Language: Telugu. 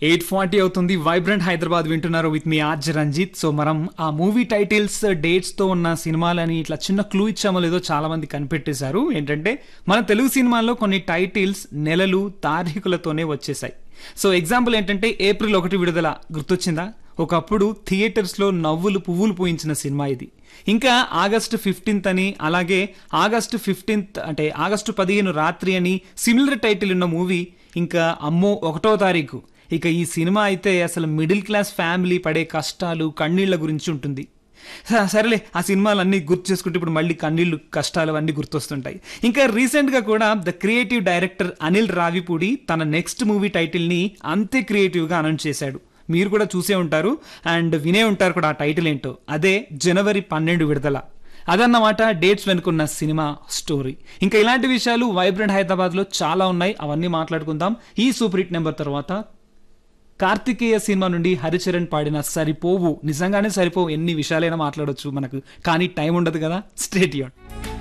ఎయిట్ ఫార్టీ అవుతుంది వైబ్రెంట్ హైదరాబాద్ వింటున్నారు with me RJ Ranjith so మనం ఆ మూవీ టైటిల్స్ డేట్స్ తో ఉన్న సినిమాలని ఇట్లా చిన్న క్లూ ఇచ్చామో లేదో చాలా మంది కనిపెట్టేశారు ఏంటంటే మన తెలుగు సినిమాల్లో కొన్ని టైటిల్స్ నెలలు తారీఖులతోనే వచ్చేసాయి సో ఎగ్జాంపుల్ ఏంటంటే ఏప్రిల్ ఒకటి విడుదల గుర్తొచ్చిందా ఒకప్పుడు థియేటర్స్లో నవ్వులు పువ్వులు పూయించిన సినిమా ఇది ఇంకా ఆగస్టు ఫిఫ్టీన్త్ అని అలాగే ఆగస్టు ఫిఫ్టీన్త్ అంటే ఆగస్టు పదిహేను రాత్రి అని సిమిలర్ టైటిల్ ఉన్న మూవీ ఇంకా అమ్మో ఒకటో తారీఖు ఇక ఈ సినిమా అయితే అసలు మిడిల్ క్లాస్ ఫ్యామిలీ పడే కష్టాలు కన్నీళ్ల గురించి ఉంటుంది స- సరేలే ఆ సినిమాలన్నీ గుర్తు చేసుకుంటే ఇప్పుడు మళ్ళీ కన్నీళ్లు కష్టాలు అన్నీ గుర్తొస్తుంటాయి ఇంకా రీసెంట్గా కూడా the creative director Anil Ravipudi తన నెక్స్ట్ మూవీ టైటిల్ని అంతే క్రియేటివ్గా అనౌన్స్ చేశాడు మీరు కూడా చూసే ఉంటారు అండ్ వినే ఉంటారు కూడా ఆ టైటిల్ ఏంటో అదే జనవరి పన్నెండు విడుదల అదన్నమాట డేట్స్ వెనుకున్న సినిమా స్టోరీ ఇంకా ఇలాంటి విషయాలు వైబ్రెంట్ హైదరాబాద్లో చాలా ఉన్నాయి అవన్నీ మాట్లాడుకుందాం ఈ సూపర్ హిట్ నెంబర్ తర్వాత కార్తికేయ సినిమా నుండి హరిచరణ్ పాడిన సరిపోవు నిజంగానే సరిపోవు ఎన్ని విషయాలైనా మాట్లాడొచ్చు మనకు కానీ టైం ఉండదు కదా స్టేట్ యూన్